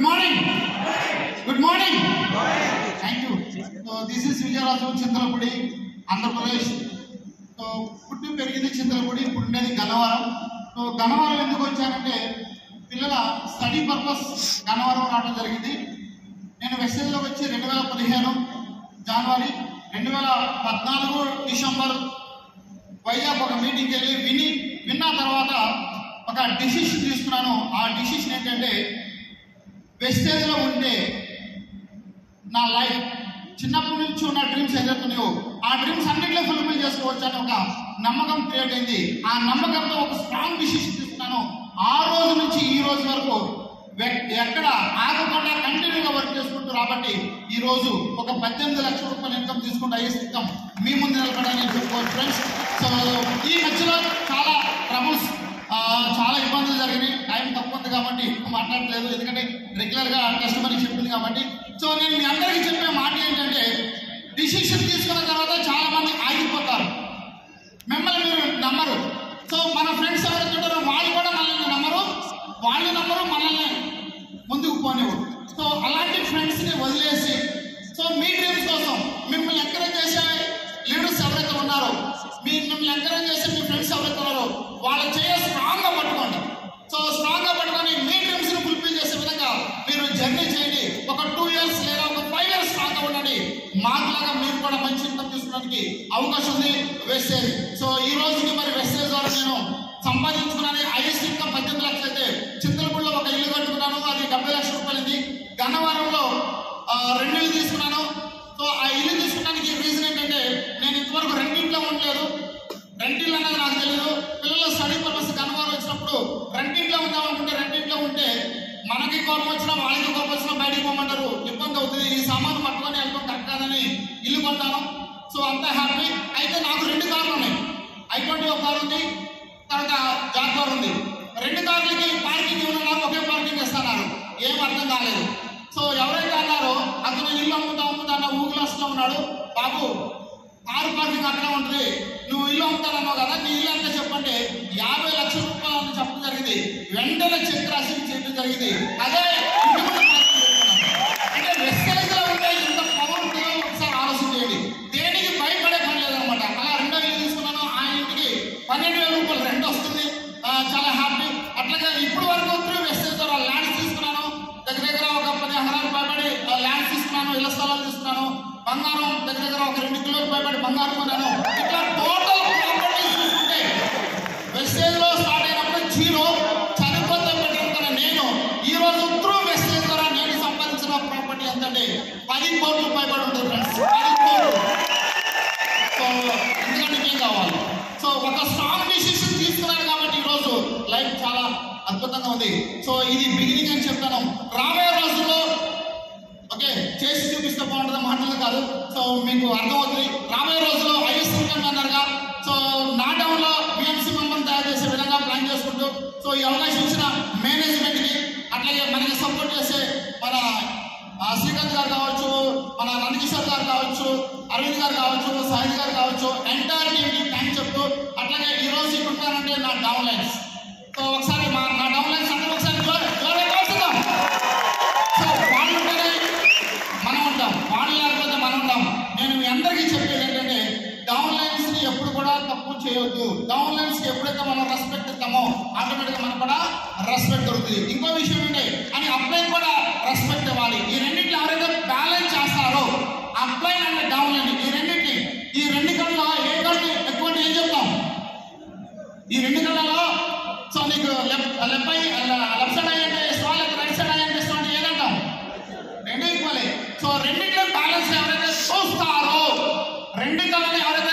Morning good morning thank you so this is Vijayaraju Chintalapudi Andhra Pradesh so పుట్టి పెరిగింది చింతలపూడి ఇప్పుడు ఉండేది గన్నవరం సో గన్నవరం ఎందుకు వచ్చానంటే పిల్లల స్టడీ పర్పస్ గన్నవరం రావడం జరిగింది నేను వెస్టేజ్లోకి వచ్చి రెండు వేల పదిహేను జనవరి రెండు వేల పద్నాలుగు డిసెంబర్ వైజాగ్ ఒక మీటింగ్కి వెళ్ళి విని విన్న తర్వాత ఒక డిసిషన్ తీసుకున్నాను ఆ డిసిషన్ ఏంటంటే వెస్టేజ్లో ఉంటే నా లైఫ్ చిన్నప్పటి నుంచి ఉన్న డ్రీమ్స్ ఏదైతున్నాయో ఆ డ్రీమ్స్ అన్నింటిలో ఫుల్ఫిల్ చేసుకోవచ్చు అని ఒక నమ్మకం క్రియేట్ అయింది ఆ నమ్మకంతో ఒక స్ట్రాంగ్ డిసిషన్ తీసుకున్నాను ఆ రోజు నుంచి ఈ రోజు వరకు వె- ఎక్కడ ఆగకుండా కంటిన్యూగా వర్క్ చేసుకుంటూ రాబట్టి ఈ రోజు ఒక పద్దెనిమిది లక్షల రూపాయల ఇన్కమ్ తీసుకుంటే హైయెస్ట్ ఇన్కమ్ మీ ముందు నిలబడాలని నేను చెప్పుకోవచ్చు ఫ్రెండ్స్ సో ఈ మధ్యలో చాలా ట్రబుల్స్ చాలా ఇబ్బందులు జరిగినాయి టైం తక్కువ ఉంది కాబట్టి ఎక్కువ మాట్లాడలేదు ఎందుకంటే రెగ్యులర్ గా కస్టమర్ చెప్పింది కాబట్టి సో నేను మీ అందరికీ చెప్పే మాట ఏంటంటే డిసిషన్ తీసుకున్న తర్వాత చాలా మంది ఆగిపోతారు మిమ్మల్ని మీరు నమ్మరు సో మన ఫ్రెండ్స్ ఎవరైతే ఉంటారో వాళ్ళు కూడా మనల్ని నమ్మరు వాళ్ళు నమ్మరు మనల్ని ముందుకు పోనివ్వరు సో అలాంటి ఫ్రెండ్స్ ని వదిలేసి సో మీ డ్రీమ్స్ కోసం మిమ్మల్ని ఎంకరేజ్ చేసే లీడర్స్ ఎవరైతే ఉన్నారో మీ మిమ్మల్ని ఎంకరేజ్ చేసే మీ ఫ్రెండ్స్ ఎవరైతే ఉన్నారో వాళ్ళ చేయ స్ట్రాంగ్ గా పట్టుకోండి సో స్ట్రాంగ్ గా పట్టుకొని మీ డ్రీమ్స్ ని ఫుల్ఫిల్ చేసే విధంగా మీరు జర్నీ చేయండి ఒక టూ ఇయర్స్ లేదా ఒక ఫైవ్ ఇయర్స్ స్ట్రాంగ్ గా ఉండండి మాకులాగా మీరు కూడా మంచి ఇన్కమ్ తీసుకోవడానికి అవకాశం ఉంది వెస్టేజ్ సో ఈ రోజుకి మరి వెస్టేజ్ ద్వారా నేను సంపాదించుకున్నాను హైయెస్ట్ ఇన్కమ్ పద్దెనిమిది లక్షలు అయితే చింతలపూడిలో ఒక ఇల్లు కట్టుకున్నాను అది డెబ్బై లక్షల రూపాయలది గన్నవరంలో ఆ, రెండు ఇల్లు తీసుకున్నాను సో ఆ ఇల్లు తీసుకోవడానికి రీజన్ ఏంటంటే నేను ఇంతవరకు రెండింట్లో ఉండలేదు రెంటిల్లు అన్నది నాకు తెలియదు పిల్లలు స్టడీ పర్పస్ గన్నవరం వచ్చినప్పుడు రెండింట్లో ఉందాం అనుకుంటే రెండింట్లో ఉంటే మనకి కోపం వచ్చినా వాళ్ళకి కోపం వచ్చినా బయటికి పోమంటారు ఇబ్బంది అవుతుంది ఈ సామాను పట్టుకొని వెళ్ళడం కరెక్ట్ కాదని ఇల్లు కొంటాను సో అంత హ్యాపీ అయితే నాకు రెండు కార్లు ఉన్నాయి ఐ ట్వంటీ ఒక కారు ఉంది తర్వాత జాగ్వార్ ఉంది రెండు కార్లకి పార్కింగ్ ఇవ్వనున్నారు ఒకే పార్కింగ్ ఇస్తున్నారు ఏం అర్థం కాలేదు సో ఎవరైతే అన్నారో అతను ఇల్లు అమ్ముతా అమ్ముతా అన్న ఊగిలాస్లో ఉన్నాడు బాబు కారు పార్కింగ్ అక్కడే ఉంటుంది నువ్వు ఇల్లు అమ్ముతానన్నావు కదా నీ ఇల్లు ఎంత చెప్పంటే యాభై లక్షల రూపాయలు అని చెప్పడం జరిగింది వెంటనే చెక్ రాసి చేయడం జరిగింది అదే ఇంటి ముందు parking పెట్టుకున్నాను. అంటే వెస్టైజ్ లో ఉంటే ఎంత పవర్ ఉంటుందో ఒకసారి ఆలోచన చేయండి దేనికి భయపడే పని లేదనమాట అలా రెండో ఇల్లు తీసుకున్నాను ఆ ఇంటికి పన్నెండు వేల రూపాయలు రెంట్ వస్తుంది ఆ, చాలా హ్యాపీ అట్లాగే ఇప్పుడు వరకు త్రూ వెస్టేజ్ ద్వారా ల్యాండ్స్ తీసుకున్నాను దగ్గర దగ్గర ఒక పది ఎకరాలు పైబడి ల్యాండ్స్ తీసుకున్నాను ఇళ్ల స్థలాలు తీసుకున్నాను బంగారం దగ్గర దగ్గర ఒక రెండు కిలోలు పైబడి బంగారం కొన్నాను ఇట్లా టోటల్ ప్రాపర్టీస్ చూసుకుంటే వెస్టేజ్ లో స్టార్ట్ అయినప్పుడు జీరో చనిపోతే పెట్టుకున్న నేను ఈ రోజు త్రూ వెస్టేజ్ ద్వారా నేను సంపాదించిన ప్రాపర్టీ ఎంతంటే పది కోట్లు పైబడి ఉంటుంది ఫ్రెండ్స్ పది కోట్లు సో ఎందుకంటే ఇంకేం కావాలి సో ఒక స్ట్రాంగ్ డిసిషన్ తీసుకున్నాను కాబట్టి ఈరోజు లైఫ్ చాలా అద్భుతంగా ఉంది సో ఇది బిగినింగ్ అని చెప్తాను రాబోయే రోజుల్లో ఓకే చేసి చూపిస్తే బాగుంటుంది మాటలు కాదు సో మీకు అర్థమవుతుంది రాబోయే రోజుల్లో హైయెస్ట్ ఇన్కమ్ అన్నారుగా సో నా టౌన్ లో బిఎంసీ మెంబర్ తయారు చేసే విధంగా ప్లాన్ చేసుకుంటూ సో ఈ అవకాశం ఇచ్చిన మేనేజ్మెంట్ కి అట్లాగే మనకి సపోర్ట్ చేసే మన ఆ, శ్రీకాంత్ గారు కావచ్చు మన నందకిషోర్ గారు కావచ్చు అరవింద్ గారు కావచ్చు సాయి గారు కావచ్చు ఎంటైర్ టీమ్ కి థ్యాంక్ చెప్తూ అట్లాగే ఈ రోజు ఇక్కడ ఉంటానంటే నా డౌన్ లైన్స్ సో ఒకసారి మా నా డౌన్ లైన్స్ అందరూ ఒకసారి జోర్ జోరుగా కోరుకుందాం. సో వాళ్ళు ఉంటేనే మనం ఉంటాం వాళ్ళు లేకపోతే మనం ఉంటాం నేను మీ అందరికీ చెప్పేది ఏంటంటే డౌన్ లైన్స్ ని ఎప్పుడు కూడా తప్పు చేయొద్దు డౌన్ లైన్స్ కి ఎప్పుడైతే మనం రెస్పెక్ట్ ఇస్తామో ఆటోమేటిక్ గా మనకు కూడా రెస్పెక్ట్ దొరుకుతుంది ఇంకో విషయం ఏంటి అని అప్లైన్ కూడా రెస్పెక్ట్ ఇవ్వాలి ఈ రెండింటిని ఎవరైతే బ్యాలెన్స్ చేస్తారో అప్లైన్ అండ్ డౌన్ లైన్ ఈ రెండింటిని ఈ రెండు కళ్ళ ఏ కళ్ళు ఎక్కువ అంటే ఏం చెప్తాం ఈ రెండు కళ్ళలో సో నీకు left left eye left side అయ్యి అంటే స్టాల్ రైట్ సైడ్ అయ్యి అంటే స్టాల్ ఏదంటాం రెండు ఈక్వలే సో రెండింటిలో బ్యాలెన్స్ ఎవరైతే చూస్తారో రెండు కళ్ళని ఎవరైతే